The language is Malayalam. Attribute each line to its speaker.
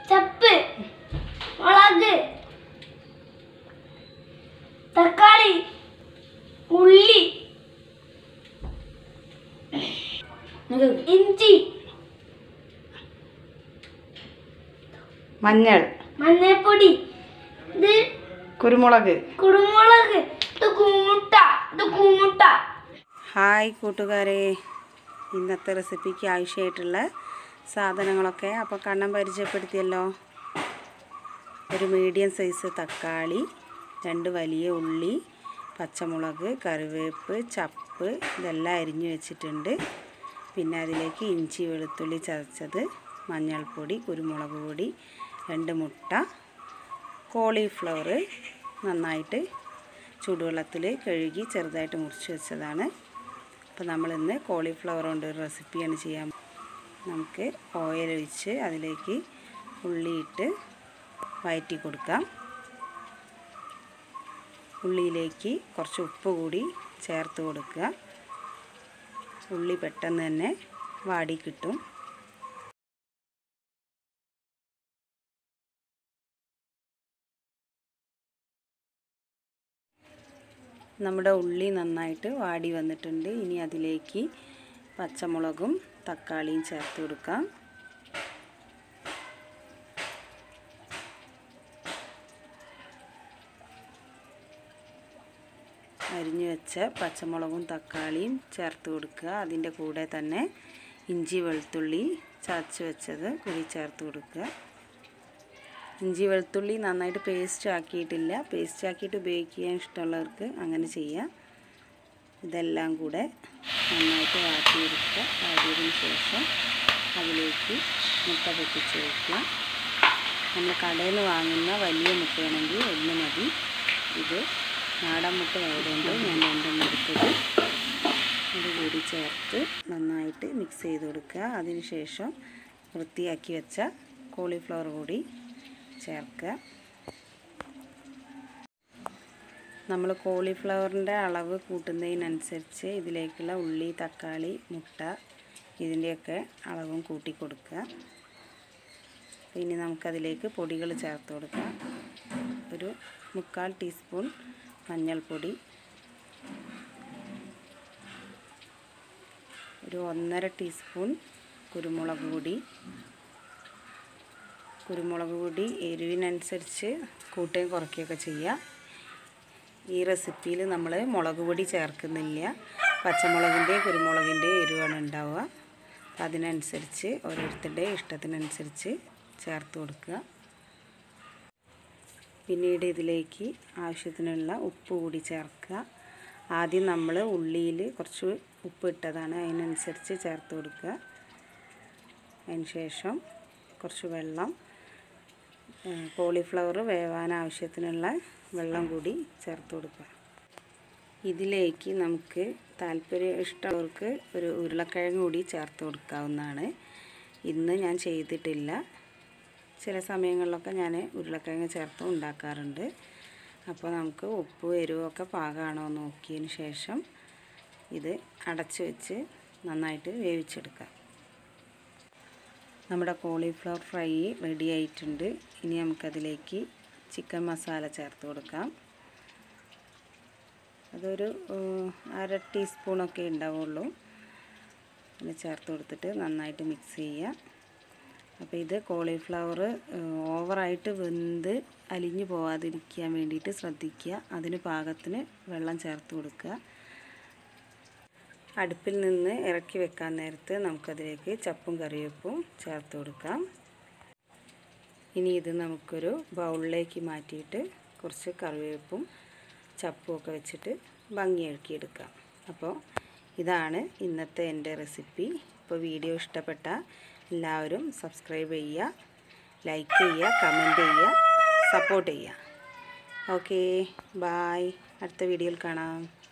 Speaker 1: ചപ്പ് മുളക് തക്കാളി ഉള്ളി ഇഞ്ചി
Speaker 2: മഞ്ഞൾ
Speaker 1: മഞ്ഞൾപ്പൊടി ഇത്
Speaker 2: കുരുമുളക്
Speaker 1: കുരുമുളക് ഇത് കൂമുട്ട ഇത് കൂമുട്ട
Speaker 2: ഹായ് കൂട്ടുകാരെ ഇന്നത്തെ റെസിപ്പിക്ക് ആവശ്യമായിട്ടുള്ള സാധനങ്ങളൊക്കെ അപ്പോൾ കണ്ണം പരിചയപ്പെടുത്തിയല്ലോ ഒരു മീഡിയം സൈസ് തക്കാളി രണ്ട് വലിയ ഉള്ളി പച്ചമുളക് കറിവേപ്പ് ചപ്പ് ഇതെല്ലാം അരിഞ്ഞു വെച്ചിട്ടുണ്ട് പിന്നെ അതിലേക്ക് ഇഞ്ചി വെളുത്തുള്ളി ചതച്ചത് മഞ്ഞൾപ്പൊടി കുരുമുളക് പൊടി രണ്ട് മുട്ട കോളിഫ്ലവർ നന്നായിട്ട് ചൂടുവെള്ളത്തിൽ കഴുകി ചെറുതായിട്ട് മുറിച്ച് വെച്ചതാണ് അപ്പോൾ നമ്മളിന്ന് കോളിഫ്ലവർ കൊണ്ട് ഒരു റെസിപ്പിയാണ് ചെയ്യാൻ നമുക്ക് ഓയിൽ ഒഴിച്ച് അതിലേക്ക് ഉള്ളിയിട്ട് വയറ്റി കൊടുക്കാം ഉള്ളിയിലേക്ക് കുറച്ച് ഉപ്പ് കൂടി ചേർത്ത് കൊടുക്കുക ഉള്ളി പെട്ടെന്ന് തന്നെ വാടി കിട്ടും നമ്മുടെ ഉള്ളി നന്നായിട്ട് വാടി വന്നിട്ടുണ്ട് ഇനി അതിലേക്ക് പച്ചമുളകും തക്കാളിയും ചേർത്ത് കൊടുക്കാം അരിഞ്ഞു വെച്ച പച്ചമുളകും തക്കാളിയും ചേർത്ത് കൊടുക്കുക അതിൻ്റെ കൂടെ തന്നെ ഇഞ്ചി വെളുത്തുള്ളി ചതച്ച് വെച്ചത് കൂടി ചേർത്ത് കൊടുക്കുക ഇഞ്ചി വെളുത്തുള്ളി നന്നായിട്ട് പേസ്റ്റ് ആക്കിയിട്ടില്ല പേസ്റ്റ് ആക്കിയിട്ട് ഉപയോഗിക്കാൻ ഇഷ്ടമുള്ളവർക്ക് അങ്ങനെ ചെയ്യാം ഇതെല്ലാം കൂടെ നന്നായിട്ട് വാട്ടിയെടുക്കുക വാട്ടിയതിന് ശേഷം അതിലേക്ക് മുട്ട പൊട്ടിച്ച് വയ്ക്കുക നമ്മൾ കടയിൽ നിന്ന് വാങ്ങുന്ന വലിയ മുട്ടയാണെങ്കിൽ ഒന്ന് മതി ഇത് നാടൻ മുട്ട ആയതുകൊണ്ട് ഞാൻ രണ്ടെണ്ണം എടുത്തത് അത് കൂടി ചേർത്ത് നന്നായിട്ട് മിക്സ് ചെയ്ത് കൊടുക്കുക അതിന് ശേഷം വൃത്തിയാക്കി വെച്ച കോളിഫ്ലവർ കൂടി ചേർക്കുക നമ്മൾ കോളിഫ്ലവറിൻ്റെ അളവ് കൂട്ടുന്നതിനനുസരിച്ച് ഇതിലേക്കുള്ള ഉള്ളി തക്കാളി മുട്ട ഇതിൻ്റെയൊക്കെ അളവും കൂട്ടി കൊടുക്കുക ഇനി നമുക്കതിലേക്ക് പൊടികൾ ചേർത്ത് കൊടുക്കാം ഒരു മുക്കാൽ ടീസ്പൂൺ മഞ്ഞൾപ്പൊടി ഒരു ഒന്നര ടീസ്പൂൺ കുരുമുളക് പൊടി കുരുമുളക് പൊടി എരിവിനനുസരിച്ച് കൂട്ടുകയും കുറയ്ക്കുകയൊക്കെ ചെയ്യാം ഈ റെസിപ്പിയിൽ നമ്മൾ മുളക് പൊടി ചേർക്കുന്നില്ല പച്ചമുളകിൻ്റെ കുരുമുളകിൻ്റെ എരിവാണ് ഉണ്ടാവുക അപ്പം അതിനനുസരിച്ച് ഓരോരുത്തരുടെ ഇഷ്ടത്തിനനുസരിച്ച് ചേർത്ത് കൊടുക്കുക പിന്നീട് ഇതിലേക്ക് ആവശ്യത്തിനുള്ള ഉപ്പ് കൂടി ചേർക്കുക ആദ്യം നമ്മൾ ഉള്ളിയിൽ കുറച്ച് ഉപ്പ് ഇട്ടതാണ് അതിനനുസരിച്ച് ചേർത്ത് കൊടുക്കുക അതിന് ശേഷം കുറച്ച് വെള്ളം കോളിഫ്ലവർ വേവാൻ ആവശ്യത്തിനുള്ള വെള്ളം കൂടി ചേർത്ത് കൊടുക്കുക ഇതിലേക്ക് നമുക്ക് താല്പര്യം ഇഷ്ടമുള്ളവർക്ക് ഒരു ഉരുളക്കിഴങ്ങ് കൂടി ചേർത്ത് കൊടുക്കാവുന്നതാണ് ഇന്ന് ഞാൻ ചെയ്തിട്ടില്ല ചില സമയങ്ങളിലൊക്കെ ഞാൻ ഉരുളക്കിഴങ്ങ് ചേർത്ത് ഉണ്ടാക്കാറുണ്ട് അപ്പോൾ നമുക്ക് ഉപ്പ് എരിവൊക്കെ പാകമാണോ എന്ന് നോക്കിയതിന് ശേഷം ഇത് അടച്ച് വെച്ച് നന്നായിട്ട് വേവിച്ചെടുക്കാം നമ്മുടെ കോളിഫ്ലവർ ഫ്രൈ റെഡി ആയിട്ടുണ്ട് ഇനി നമുക്കതിലേക്ക് ചിക്കൻ മസാല ചേർത്ത് കൊടുക്കാം അതൊരു അര ടീസ്പൂണൊക്കെ ഉണ്ടാവുള്ളൂ അത് ചേർത്ത് കൊടുത്തിട്ട് നന്നായിട്ട് മിക്സ് ചെയ്യുക അപ്പോൾ ഇത് കോളിഫ്ലവർ ഓവറായിട്ട് വെന്ത് അലിഞ്ഞു പോവാതിരിക്കാൻ വേണ്ടിയിട്ട് ശ്രദ്ധിക്കുക അതിന് പാകത്തിന് വെള്ളം ചേർത്ത് കൊടുക്കുക അടുപ്പിൽ നിന്ന് ഇറക്കി വെക്കാൻ നേരത്ത് നമുക്കതിലേക്ക് ചപ്പും കറിവേപ്പും ചേർത്ത് കൊടുക്കാം ഇനി ഇത് നമുക്കൊരു ബൗളിലേക്ക് മാറ്റിയിട്ട് കുറച്ച് കറിവേപ്പും ചപ്പും ഒക്കെ വെച്ചിട്ട് ഭംഗിയാക്കിയെടുക്കാം അപ്പോൾ ഇതാണ് ഇന്നത്തെ എൻ്റെ റെസിപ്പി ഇപ്പോൾ വീഡിയോ ഇഷ്ടപ്പെട്ട എല്ലാവരും സബ്സ്ക്രൈബ് ചെയ്യുക ലൈക്ക് ചെയ്യുക കമൻറ്റ് ചെയ്യുക സപ്പോർട്ട് ചെയ്യുക ഓക്കേ ബായ് അടുത്ത വീഡിയോയിൽ കാണാം